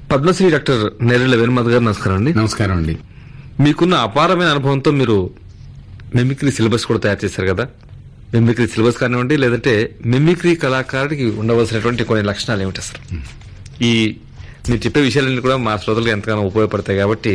Padmashri doctor Nerella Venumadhav గారు నమస్కారం అండి నమస్కారం అండి మీకున్న అపారమైన అనుభవంతో మీరు మిమిక్రీ సిలబస్ కూడా తయారు చేశారు కదా మిమిక్రీ సిలబస్ కానివ్వండి లేదంటే మిమిక్రీ కళాకారుడికి ఉండవలసినటువంటి కొన్ని లక్షణాలు ఏమిటి అసలు ఈ మీరు చెప్పే విషయాలన్నీ కూడా మా శ్రోతలకు ఎంతగానో ఉపయోగపడతాయి కాబట్టి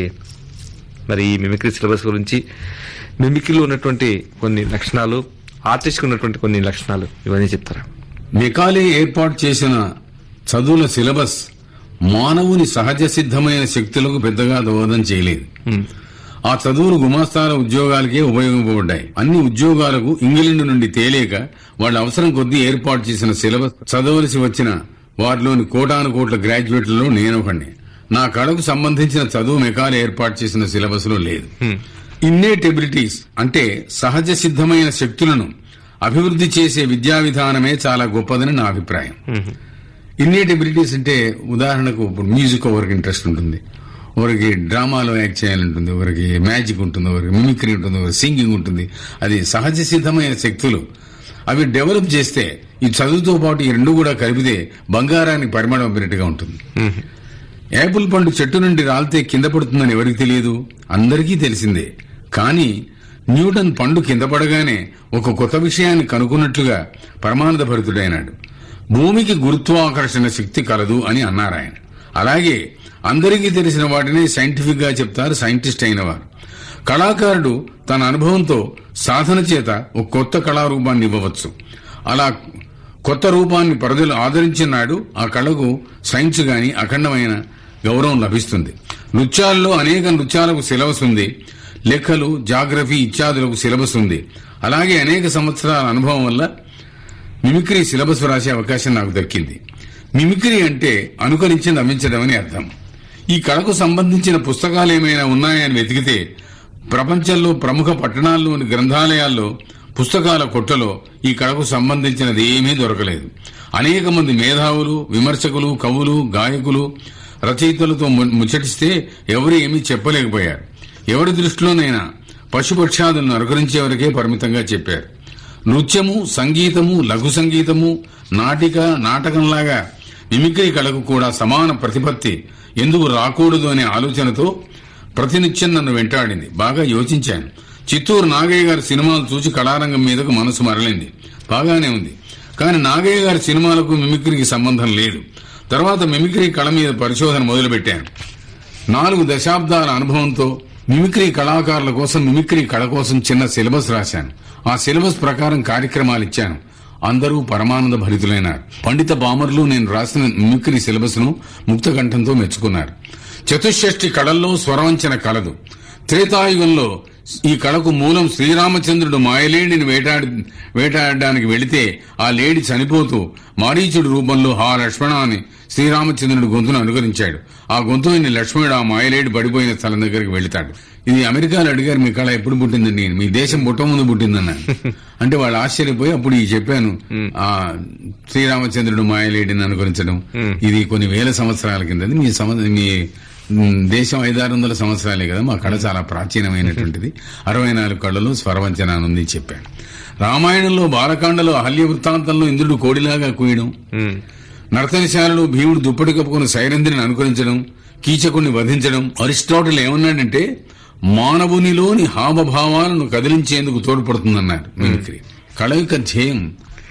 మరి ఈ మిమిక్రీ సిలబస్ గురించి మిమిక్రీలో ఉన్నటువంటి కొన్ని లక్షణాలు ఆర్టిస్ట్కి ఉన్నటువంటి కొన్ని లక్షణాలు ఇవన్నీ చెప్తారా మెకాలే ఏర్పాటు చేసిన చదువుల సిలబస్ మానవుని సహజ సిద్ధమైన శక్తులకు పెద్దగా దోహదం చేయలేదు ఉమ్, ఆ చదువులు గుమాస్తాల ఉద్యోగాలకే ఉపయోగపడ్డాయి అన్ని ఉద్యోగాలకు ఇంగ్లాండ్ నుండి తేలేక వాళ్ళ అవసరం కొద్దీ ఏర్పాటు చేసిన సిలబస్ చదవలసి వచ్చిన వారిలోని కోటాను కోట్ల గ్రాడ్యుయేట్లలో నేను ఒకడిని నా కళకు సంబంధించిన చదువు మెకాలే ఏర్పాటు చేసిన సిలబస్ లో లేదు ఉమ్, ఇన్నేట్ ఎబిలిటీస్ అంటే సహజ సిద్ధమైన శక్తులను అభివృద్ధి చేసే విద్యా విధానమే చాలా గొప్పదని నా అభిప్రాయం ఉమ్, ఇన్నేట్ ఎబిలిటీస్ అంటే ఉదాహరణకు ఇప్పుడు మ్యూజిక్ ఒకరికి ఇంట్రెస్ట్ ఉంటుంది ఒకరికి డ్రామాలో యాక్ట్ చేయాలంటుంది ఒకరికి మ్యాజిక్ ఉంటుంది ఒకరికి మిమిక్రీ ఉంటుంది ఒకరికి సింగింగ్ ఉంటుంది అది సహజ సిద్ధమైన శక్తులు అవి డెవలప్ చేస్తే ఈ చదువుతో పాటు ఈ రెండు కూడా కలిపితే బంగారానికి పరిమాణం పెరిగినట్టుగా ఉంటుంది ఉమ్, యాపిల్ పండు చెట్టు నుండి రాలితే కింద పడుతుందని ఎవరికి తెలియదు అందరికీ తెలిసిందే కానీ న్యూటన్ పండు కింద పడగానే ఒక కొత్త విషయాన్ని కనుక్కున్నట్లుగా పరమానంద భరితుడైనాడు భూమికి గురుత్వాకర్షణ శక్తి కలదు అని అన్నారు ఆయన అలాగే అందరికీ తెలిసిన వాటిని సైంటిఫిక్ గా చెప్తారు సైంటిస్ట్ అయిన వారు కళాకారుడు తన అనుభవంతో సాధన చేత ఒక కొత్త కళారూపాన్ని ఇవ్వవచ్చు అలా కొత్త రూపాన్ని ప్రజలు ఆదరించినాడు ఆ కళకు సైన్స్ గాని అఖండమైన గౌరవం లభిస్తుంది నృత్యాల్లో అనేక నృత్యాలకు సిలబస్ ఉంది లెక్కలు జాగ్రఫీ ఇత్యాదులకు సిలబస్ ఉంది అలాగే అనేక సంవత్సరాల అనుభవం వల్ల మిమిక్రీ సిలబస్ రాసే అవకాశం నాకు దక్కింది మిమిక్రీ అంటే అనుకరించి నవ్వించడం అని అర్థం ఈ కళకు సంబంధించిన పుస్తకాలు ఏమైనా ఉన్నాయని వెతికితే ప్రపంచంలో ప్రముఖ పట్టణాల్లోని గ్రంథాలయాల్లో పుస్తకాల కొట్టలో ఈ కళకు సంబంధించినది ఏమీ దొరకలేదు అనేక మంది మేధావులు విమర్శకులు కవులు గాయకులు రచయితలతో ము- ముచ్చటిస్తే ఎవరు ఏమీ చెప్పలేకపోయారు ఎవరి దృష్టిలోనైనా పశుపక్షాదులను అనుకరించే వరకే పరిమితంగా చెప్పారు నృత్యము సంగీతము లఘు సంగీతము నాటిక నాటకంలాగా మిమిక్రీ కళకు కూడా సమాన ప్రతిపత్తి ఎందుకు రాకూడదు అనే ఆలోచనతో ప్రతినిత్యం నన్ను వెంటాడింది బాగా యోచించాను చిత్తూరు నాగయ్య గారి సినిమాలు చూసి కళారంగం మీదకు మనసు మరలింది బాగానే ఉంది కానీ నాగయ్య గారి సినిమాలకు మిమిక్రీకి సంబంధం లేదు తర్వాత మిమిక్రీ కళ మీద పరిశోధన మొదలుపెట్టాను నాలుగు దశాబ్దాల అనుభవంతో మిమిక్రీ కళాకారుల కోసం మిమిక్రీ కళ కోసం చిన్న సిలబస్ రాశాను ఆ సిలబస్ ప్రకారం కార్యక్రమాలు ఇచ్చాను అందరూ పరమానంద భరితులైనారు పండిత బామర్లు నేను రాసిన మిమిక్రీ సిలబస్ ను ముక్తకంఠంతో మెచ్చుకున్నారు చతుషష్ఠి కళల్లో స్వరవంచన కలదు త్రేతాయుగంలో ఈ కళకు మూలం శ్రీరామచంద్రుడు మాయలేడిని వేటాడి వేటాడడానికి వెళితే ఆ లేడి చనిపోతూ మారీచుడి రూపంలో హా లక్ష్మణ అని శ్రీరామచంద్రుడి గొంతును అనుకరించాడు ఆ గొంతు విని లక్ష్మణుడు ఆ మాయలేడి పడిపోయిన స్థలం దగ్గరికి వెళతాడు ఇది అమెరికాలో అడిగారు మీ కళ ఎప్పుడు పుట్టిందండి మీ దేశం పుట్ట ముందు పుట్టిందన్నాను అంటే వాళ్ళు ఆశ్చర్యపోయి అప్పుడు ఈ చెప్పాను ఆ శ్రీరామచంద్రుడు మాయలేడిని అనుకరించడం ఇది కొన్ని వేల సంవత్సరాల కిందది మీ సంవ- మీ మ్, దేశం ఐదారు వందల సంవత్సరాలే కదా మా కళ చాలా ప్రాచీనమైనటువంటిది అరవై నాలుగు కళలు స్వరవంచన అని ఉంది చెప్పాను రామాయణంలో బాలకాండలో అహల్య వృత్తాంతంలో ఇంద్రుడు కోడిలాగా కూయడం ఉమ్, నర్తనశాలలో భీముడు దుప్పటి కప్పుకుని సైరంధ్రిని అనుకరించడం కీచకుణ్ణి వధించడం అరిస్టాటిల్ ఏమన్నాడంటే మానవునిలోని హావభావాలను కదిలించేందుకు తోడ్పడుతుందన్నారు మిమిక్రీ కళ యొక్క ధ్యేయం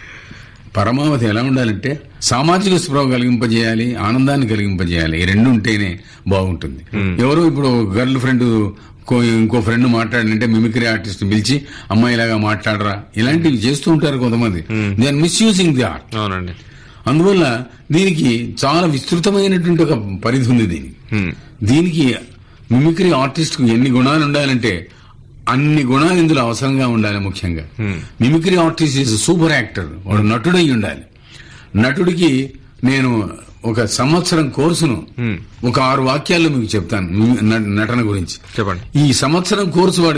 పరమావధి ఎలా ఉండాలంటే సామాజిక స్పృహ కలిగింపజేయాలి ఆనందాన్ని కలిగింపజేయాలి ఈ రెండు ఉంటేనే బాగుంటుంది ఎవరో ఇప్పుడు గర్ల్ ఫ్రెండ్ ఇంకో ఫ్రెండ్ మాట్లాడినంటే మిమిక్రీ ఆర్టిస్ట్ పిలిచి అమ్మాయిలాగా మాట్లాడరా ఇలాంటివి చేస్తూ ఉంటారు కొంతమంది they are misusing the art అవునండి అందువల్ల దీనికి చాలా విస్తృతమైనటువంటి ఒక పరిధి ఉంది దీనికి ఉమ్, దీనికి మిమిక్రీ ఆర్టిస్ట్ కు ఎన్ని గుణాలు ఉండాలంటే అన్ని గుణాలు ఇందులో అవసరంగా ఉండాలి ముఖ్యంగా mimicry artist is super actor వాడు నటుడై ఉండాలి నటుడికి నేను ఒక సంవత్సరం కోర్సును ఒక ఆరు వాక్యాల్లో మీకు చెప్తాను మిమి- నటన గురించి చెప్పండి ఈ సంవత్సరం కోర్సు వాడు